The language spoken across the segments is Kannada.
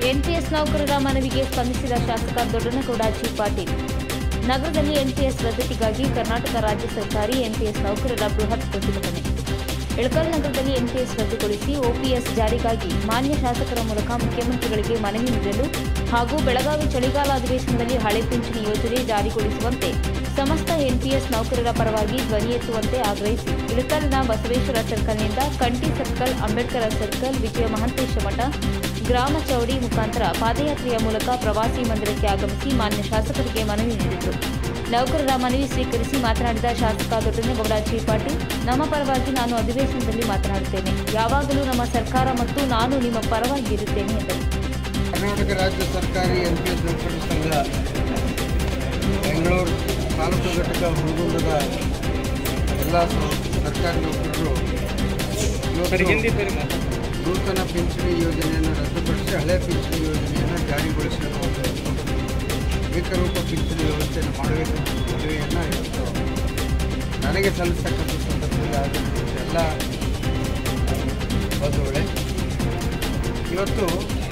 ಎನ್ಪಿಎಸ್ ನೌಕರರ ಮನವಿಗೆ ಸ್ಪಂದಿಸಿದ ಶಾಸಕ ದೊಡ್ಡನಗೌಡ ಜಿ ಪಾಟೀಲ್ ನಗರದಲ್ಲಿ ಎನ್ಪಿಎಸ್ ರದ್ದತಿಗಾಗಿ ಕರ್ನಾಟಕ ರಾಜ್ಯ ಸರ್ಕಾರಿ ಎನ್ಪಿಎಸ್ ನೌಕರರ ಬೃಹತ್ ಪ್ರತಿಭಟನೆ ಇಳಕಲ್ ನಗರದಲ್ಲಿ ಎನ್ಪಿಎಸ್ ರದ್ದುಗೊಳಿಸಿ ಒಪಿಎಸ್ ಜಾರಿಗಾಗಿ ಮಾನ್ಯ ಶಾಸಕರ ಮೂಲಕ ಮುಖ್ಯಮಂತ್ರಿಗಳಿಗೆ ಮನವಿ ನೀಡಲು ಹಾಗೂ ಬೆಳಗಾವಿ ಚಳಿಗಾಲ ಅಧಿವೇಶನದಲ್ಲಿ ಹಳೆ ಪಿಂಚಣಿ ಯೋಜನೆ ಜಾರಿಗೊಳಿಸುವಂತೆ ಸಮಸ್ತ ಎನ್ಪಿಎಸ್ ನೌಕರರ ಪರವಾಗಿ ಧ್ವನಿ ಎತ್ತುವಂತೆ ಆಗ್ರಹಿಸಿ ಇಳಕಲ್ನ ಬಸವೇಶ್ವರ ಸರ್ಕಲ್ನಿಂದ ಕಂಟಿ ಸರ್ಕಲ್ ಅಂಬೇಡ್ಕರ್ ಸರ್ಕಲ್ ವಿಜಯ ಮಹಂತೇಶ ಮಠ ಗ್ರಾಮ ಚೌಡಿ ಮುಖಾಂತರ ಪಾದಯಾತ್ರೆಯ ಮೂಲಕ ಪ್ರವಾಸಿ ಮಂದಿರಕ್ಕೆ ಆಗಮಿಸಿ ಮಾನ್ಯ ಶಾಸಕರಿಗೆ ಮನವಿ ನೀಡಿದರು ನೌಕರರ ಮನವಿ ಸ್ವೀಕರಿಸಿ ಮಾತನಾಡಿದ ಶಾಸಕ ದೊಡ್ಡನಗೌಡ ಜಿ ಪಾಟೀಲ್ ನಮ್ಮ ಪರವಾಗಿ ನಾನು ಅಧಿವೇಶನದಲ್ಲಿ ಮಾತನಾಡುತ್ತೇನೆ ಯಾವಾಗಲೂ ನಮ್ಮ ಸರ್ಕಾರ ಮತ್ತು ನಾನು ನಿಮ್ಮ ಪರವಾಗಿ ಇರುತ್ತೇನೆ ಎಂದರು ಕರ್ನಾಟಕ ರಾಜ್ಯ ಸರ್ಕಾರಿ ಎನ್ ಪಿ ಎಸ್ ನೌಕರರ ಸಂಘ ಬೆಂಗಳೂರು ತಾಲೂಕು ಘಟಕ ಹುಣಗುಂದದ ಎಲ್ಲ ಸ- ಸರ್ಕಾರಿ ನೌಕರರು ಇವತ್ತು ನೂತನ ಪಿಂಚಣಿ ಯೋಜನೆಯನ್ನು ರದ್ದುಪಡಿಸಿ ಹಳೆ ಪಿಂಚಣಿ ಯೋಜನೆಯನ್ನು ಜಾರಿಗೊಳಿಸಲು ಒಂದು ಏಕರೂಪ ಪಿಂಚಣಿ ವ್ಯವಸ್ಥೆಯನ್ನು ಮಾಡಬೇಕು ಎಂಬ ಮನವಿಯನ್ನು ಇವತ್ತು ನನಗೆ ಸಲ್ಲಿಸ್ತಕ್ಕಂಥ ಸಂದರ್ಭದಲ್ಲಿ ಆಗಿರ್ತಕ್ಕಂಥ ಎಲ್ಲ ಬಂಧುಗಳೇ ಇವತ್ತು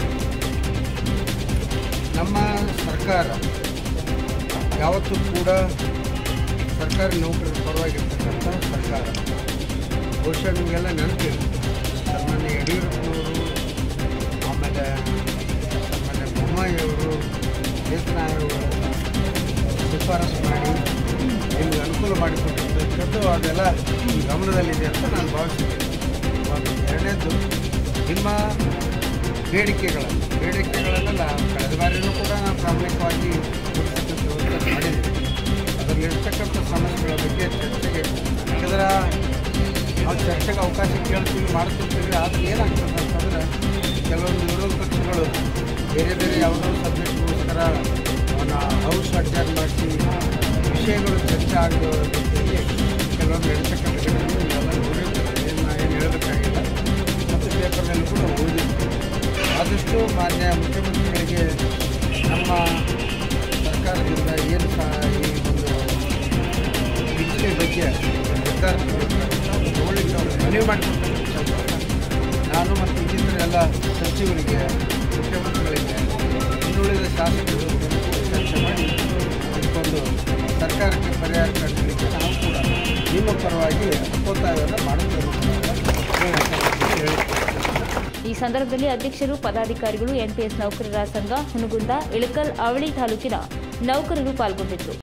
ನಮ್ಮ ಸರ್ಕಾರ ಯಾವತ್ತೂ ಕೂಡ ಸರ್ಕಾರಿ ನೌಕರರ ಪರವಾಗಿರ್ತಕ್ಕಂಥ ಸರ್ಕಾರ ಬಹುಶಃ ನಿಮಗೆಲ್ಲ ನೆನಪಿದೆ ಸನ್ಮಾನ್ಯ ಯಡಿಯೂರಪ್ಪನವರು ಆಮೇಲೆ ಸನ್ಮಾನ್ಯ ಬೊಮ್ಮಾಯಿಯವರು ವೇತನ ಆಯೋಗಗಳನ್ನು ಶಿಫಾರಸು ಮಾಡಿ ನಿಮಗೆ ಅನುಕೂಲ ಮಾಡಿಕೊಟ್ಟಿರ್ತಕ್ಕಂಥದ್ದು ಅದೆಲ್ಲ ನಿಮ್ಮ ಗಮನದಲ್ಲಿದೆ ಅಂತ ನಾನು ಭಾವಿಸಿದ್ದೇನೆ ಒಂದು ಎರಡನೇದು ನಿಮ್ಮ ಬೇಡಿಕೆಗಳನ್ನು ಬೇಡಿಕೆಗಳನ್ನೆಲ್ಲ ಕಳೆದ ಬಾರಿನೂ ಕೂಡ ನಾವು ಪ್ರಾಮಾಣಿಕವಾಗಿ ಕೊಡ್ತಕ್ಕಂಥ ವ್ಯವಸ್ಥೆ ಮಾಡಿದ್ದೀವಿ ಅದರಲ್ಲಿರ್ತಕ್ಕಂಥ ಸಮಸ್ಯೆಗಳ ಬಗ್ಗೆ ಚರ್ಚೆಗೆ ಯಾಕಂದ್ರೆ ನಾವು ಚರ್ಚೆಗೆ ಅವಕಾಶ ಕೇಳ್ತೀವಿ ಮಾಡ್ತಿರ್ತೀವಿ ಆದರೆ ಏನಾಗ್ತದೆ ಅಂತಂದ್ರೆ ಕೆಲವೊಂದು ವಿರೋಧ ಪಕ್ಷಗಳು ಬೇರೆ ಬೇರೆ ಯಾವುದೋ ಸಬ್ಜೆಕ್ಟ್ಗೋಸ್ಕರ ಅವನ್ನ ಹೌಸ್ ಅಡ್ಜಾರ್ನ್ ಮಾಡಿಸಿ ವಿಷಯಗಳು ಚರ್ಚೆ ಆಗೋ ರೀತಿಯಲ್ಲಿ ಕೆಲವೊಂದು ನಡೀತಕ್ಕಂಥ ಘಟನೆ ನೀವೆಲ್ಲ ನೋಡಿರ್ತಾರೆ ಏನು ಏನು ಹೇಳಬೇಕಾಗಿಲ್ಲ ಮತ್ತು ಪೇಪರ್ನಲ್ಲಿ ಕೂಡ ಓದಿರ್ತೀವಿ ಆದಷ್ಟು ಮಾನ್ಯ ಮುಖ್ಯಮಂತ್ರಿಗಳಿಗೆ ನಮ್ಮ ಸರ್ಕಾರದಿಂದ ಏನು ಸಹ ಈ ಒಂದು ಪಿಂಚಣಿ ಬಗ್ಗೆ ನಿರ್ಧಾರ ತಗೊಳ್ತಾರೆ ಅದನ್ನು ತಗೊಳ್ಳಿಕ್ಕೆ ಅವರು ಮನವಿ ಮಾಡಿಕೊಡ್ತಕ್ಕಂಥ ನಾನು ಮತ್ತು ಇನ್ನಿತರ ಎಲ್ಲ ಸಚಿವರಿಗೆ ಮುಖ್ಯಮಂತ್ರಿಗಳಿಗೆ ಇನ್ನುಳಿದ ಶಾಸಕರು ಚರ್ಚೆ ಮಾಡಿ ಇದಕ್ಕೊಂದು ಸರ್ಕಾರಕ್ಕೆ ಪರಿಹಾರ ಕಂಡುಹಿಡಿಯಕ್ಕೆ ನಾವು ಕೂಡ ನಿಮ್ಮ ಪರವಾಗಿ ಒತ್ತಾಯವನ್ನು ಮಾಡುತ್ತೇವೆ ಅಂತ ಹೇಳ್ತೀನಿ ಈ ಸಂದರ್ಭದಲ್ಲಿ ಅಧ್ಯಕ್ಷರು ಪದಾಧಿಕಾರಿಗಳು ಎನ್ಪಿಎಸ್ ನೌಕರರ ಸಂಘ ಹುನಗುಂದ ಇಳಕಲ್ ಅವಳಿ ತಾಲೂಕಿನ ನೌಕರರು ಪಾಲ್ಗೊಂಡಿದ್ದರು